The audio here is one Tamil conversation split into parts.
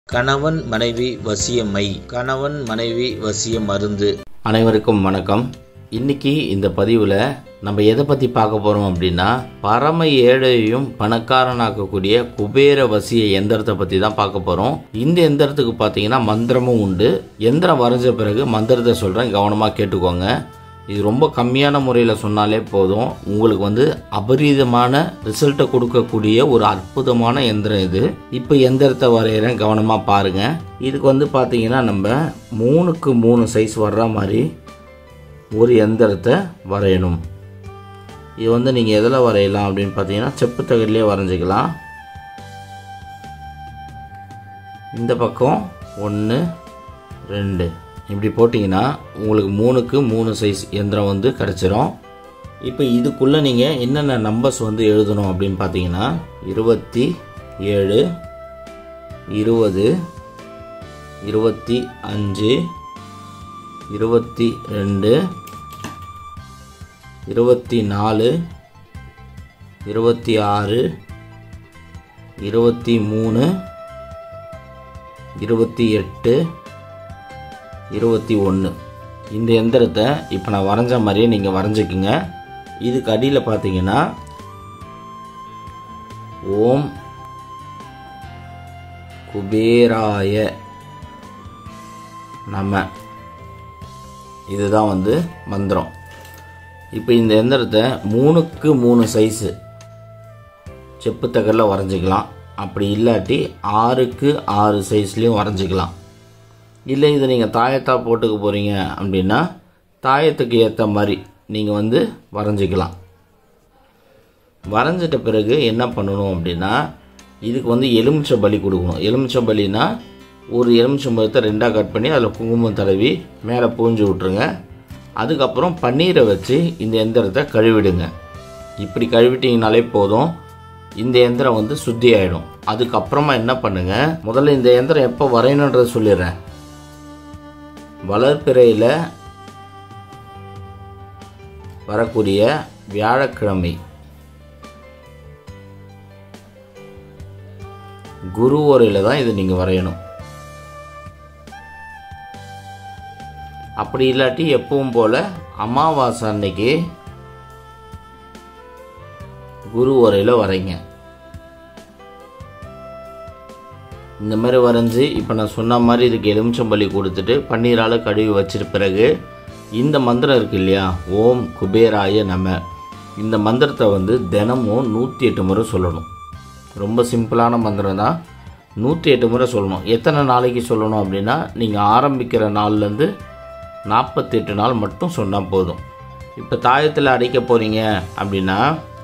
கணவன் மனைவி வசியமை கணவன் மனைவி வசிய மருந்து அனைவருக்கும் வணக்கம் இன்னைக்கு இந்த பதிவில் நம்ம எதை பற்றி பார்க்க போகிறோம் அப்படின்னா பரம ஏழையும் பணக்காரனாக்கக்கூடிய குபேர வசிய எந்திரத்தை பற்றி தான் பார்க்க போகிறோம் இந்த எந்திரத்துக்கு பார்த்தீங்கன்னா மந்திரமும் உண்டு எந்திரம் வரைஞ்ச பிறகு மந்திரத்தை சொல்கிறேன் கவனமாக கேட்டுக்கோங்க இது ரொம்ப கம்மியான முறையில் சொன்னாலே போதும் உங்களுக்கு வந்து அபரீதமான ரிசல்ட்டை கொடுக்கக்கூடிய ஒரு அற்புதமான எந்திரம் இது இப்போ எந்திரத்தை வரைகிறேன் கவனமாக பாருங்கள் இதுக்கு வந்து பார்த்தீங்கன்னா நம்ம மூணுக்கு மூணு சைஸ் வர்ற மாதிரி ஒரு எந்திரத்தை வரையணும் இது வந்து நீங்கள் எதில் வரையலாம் அப்படின்னு பார்த்தீங்கன்னா செப்பு தகடிலே வரைஞ்சிக்கலாம் இந்த பக்கம் ஒன்று ரெண்டு இப்படி போட்டிங்கன்னா உங்களுக்கு மூணுக்கு மூணு சைஸ் எந்திரம் வந்து கிடச்சிரும் இப்போ இதுக்குள்ளே நீங்கள் என்னென்ன நம்பர்ஸ் வந்து எழுதணும் அப்படின்னு பார்த்தீங்கன்னா இருபத்தி ஏழு இருபது இருபத்தி அஞ்சு இருபத்தி ரெண்டு இருபத்தி நாலு இருபத்தி ஆறு இருபத்தி மூணு இருபத்தி எட்டு இருபத்தி ஒன்று இந்த எந்திரத்தை இப்போ நான் வரைஞ்ச மாதிரியே நீங்கள் வரைஞ்சிக்குங்க இதுக்கு அடியில் பார்த்தீங்கன்னா ஓம் குபேராய நம்ம இதுதான் வந்து மந்திரம் இப்போ இந்த எந்திரத்தை மூணுக்கு மூணு சைஸு செப்பு தகரில் வரைஞ்சிக்கலாம் அப்படி இல்லாட்டி ஆறுக்கு ஆறு சைஸ்லேயும் வரைஞ்சிக்கலாம் இல்லை இதை நீங்கள் தாயத்தா போட்டுக்க போகிறீங்க அப்படின்னா தாயத்துக்கு ஏற்ற மாதிரி நீங்கள் வந்து வரைஞ்சிக்கலாம் வரைஞ்சிட்ட பிறகு என்ன பண்ணணும் அப்படின்னா இதுக்கு வந்து எலுமிச்சை பலி கொடுக்கணும் எலுமிச்சை பலினா ஒரு எலுமிச்சம்பழத்தை ரெண்டாக கட் பண்ணி அதில் குங்குமம் தடவி மேலே பூஞ்சு விட்ருங்க அதுக்கப்புறம் பன்னீரை வச்சு இந்த எந்திரத்தை கழுவிடுங்க இப்படி கழுவிட்டிங்கனாலே போதும் இந்த எந்திரம் வந்து சுத்தி ஆகிடும் அதுக்கப்புறமா என்ன பண்ணுங்கள் முதல்ல இந்த எந்திரம் எப்போ வரையணுன்றதை சொல்லிடுறேன் வளர்ப்பிறையில் வரக்கூடிய வியாழக்கிழமை குரு ஓரையில் தான் இதை நீங்கள் வரையணும் அப்படி இல்லாட்டி எப்பவும் போல் அமாவாசை அன்னைக்கு குரு உரையில் வரைங்க இந்த மாதிரி வரைஞ்சி இப்போ நான் சொன்ன மாதிரி இதுக்கு எலுமிச்சம்பள்ளி கொடுத்துட்டு பன்னீரால் கழுவி வச்சிட்ட பிறகு இந்த மந்திரம் இருக்கு இல்லையா ஓம் குபேராய நம இந்த மந்திரத்தை வந்து தினமும் நூற்றி எட்டு முறை சொல்லணும் ரொம்ப சிம்பிளான மந்திரம் தான் நூற்றி எட்டு முறை சொல்லணும் எத்தனை நாளைக்கு சொல்லணும் அப்படின்னா நீங்கள் ஆரம்பிக்கிற நாள்லேருந்து நாற்பத்தெட்டு நாள் மட்டும் சொன்னால் போதும் இப்போ தாயத்தில் அடைக்க போகிறீங்க அப்படின்னா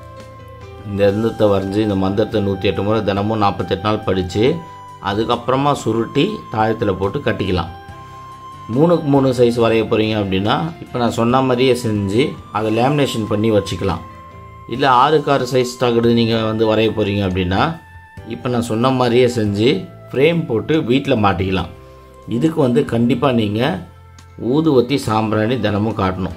இந்த எந்தத்தை வரைஞ்சி இந்த மந்திரத்தை நூற்றி எட்டு முறை தினமும் நாற்பத்தெட்டு நாள் படித்து அதுக்கப்புறமா சுருட்டி தாயத்தில் போட்டு கட்டிக்கலாம் மூணுக்கு மூணு சைஸ் வரைய போகிறீங்க அப்படின்னா இப்போ நான் சொன்ன மாதிரியே செஞ்சு அதை லேமினேஷன் பண்ணி வச்சுக்கலாம் இல்லை ஆறுக்கு ஆறு சைஸ் தகடு நீங்கள் வந்து வரைய போகிறீங்க அப்படின்னா இப்போ நான் சொன்ன மாதிரியே செஞ்சு ஃப்ரேம் போட்டு வீட்டில் மாட்டிக்கலாம் இதுக்கு வந்து கண்டிப்பாக நீங்கள் ஊதுவத்தி சாம்பிராணி தினமும் காட்டணும்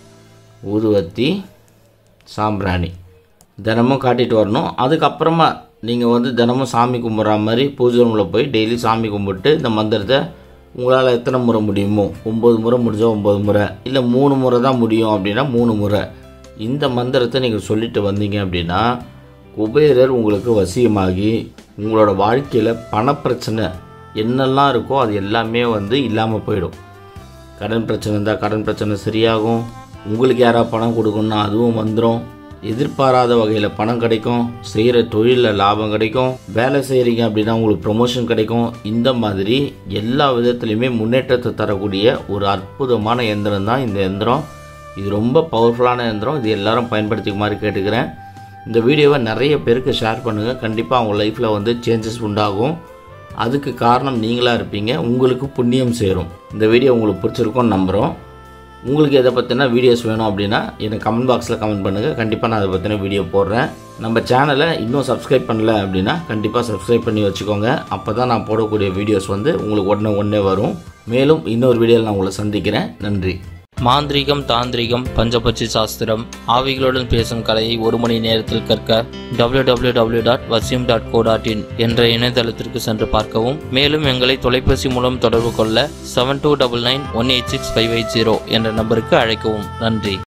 ஊதுவத்தி சாம்பிராணி தினமும் காட்டிட்டு வரணும் அதுக்கப்புறமா நீங்கள் வந்து தினமும் சாமி கும்பிட்ற மாதிரி பூஜை ரூமில் போய் டெய்லி சாமி கும்பிட்டு இந்த மந்திரத்தை உங்களால் எத்தனை முறை முடியுமோ ஒம்பது முறை முடிஞ்சால் ஒம்பது முறை இல்லை மூணு முறை தான் முடியும் அப்படின்னா மூணு முறை இந்த மந்திரத்தை நீங்கள் சொல்லிட்டு வந்தீங்க அப்படின்னா குபேரர் உங்களுக்கு வசியமாகி உங்களோட வாழ்க்கையில் பணப்பிரச்சனை என்னெல்லாம் இருக்கோ அது எல்லாமே வந்து இல்லாமல் போயிடும் கடன் பிரச்சனை இருந்தால் கடன் பிரச்சனை சரியாகும் உங்களுக்கு யாராவது பணம் கொடுக்கணும்னா அதுவும் வந்துடும் எதிர்பாராத வகையில் பணம் கிடைக்கும் செய்கிற தொழிலில் லாபம் கிடைக்கும் வேலை செய்கிறீங்க அப்படின்னா உங்களுக்கு ப்ரொமோஷன் கிடைக்கும் இந்த மாதிரி எல்லா விதத்துலையுமே முன்னேற்றத்தை தரக்கூடிய ஒரு அற்புதமான எந்திரம் தான் இந்த எந்திரம் இது ரொம்ப பவர்ஃபுல்லான எந்திரம் இது எல்லாரும் பயன்படுத்திக்குமாறு கேட்டுக்கிறேன் இந்த வீடியோவை நிறைய பேருக்கு ஷேர் பண்ணுங்கள் கண்டிப்பாக அவங்க லைஃப்பில் வந்து சேஞ்சஸ் உண்டாகும் அதுக்கு காரணம் நீங்களாக இருப்பீங்க உங்களுக்கு புண்ணியம் சேரும் இந்த வீடியோ உங்களுக்கு பிடிச்சிருக்கும்னு நம்புகிறோம் உங்களுக்கு எதை பற்றின வீடியோஸ் வேணும் அப்படின்னா எனக்கு கமெண்ட் பாக்ஸில் கமெண்ட் பண்ணுங்கள் கண்டிப்பாக நான் அதை பற்றின வீடியோ போடுறேன் நம்ம சேனலை இன்னும் சப்ஸ்கிரைப் பண்ணல அப்படின்னா கண்டிப்பாக சப்ஸ்கிரைப் பண்ணி வச்சுக்கோங்க அப்போ தான் நான் போடக்கூடிய வீடியோஸ் வந்து உங்களுக்கு உடனே உடனே வரும் மேலும் இன்னொரு வீடியோவில் நான் உங்களை சந்திக்கிறேன் நன்றி மாந்திரீகம் தாந்திரிகம் பஞ்சபட்சி சாஸ்திரம் ஆவிகளுடன் பேசும் கலையை ஒரு மணி நேரத்தில் கற்க www.vasim.co.in டாட் வசியம் டாட் கோ டாட் இன் என்ற இணையதளத்திற்கு சென்று பார்க்கவும் மேலும் எங்களை தொலைபேசி மூலம் தொடர்பு கொள்ள seven two double nine one eight six five eight zero என்ற நம்பருக்கு அழைக்கவும் நன்றி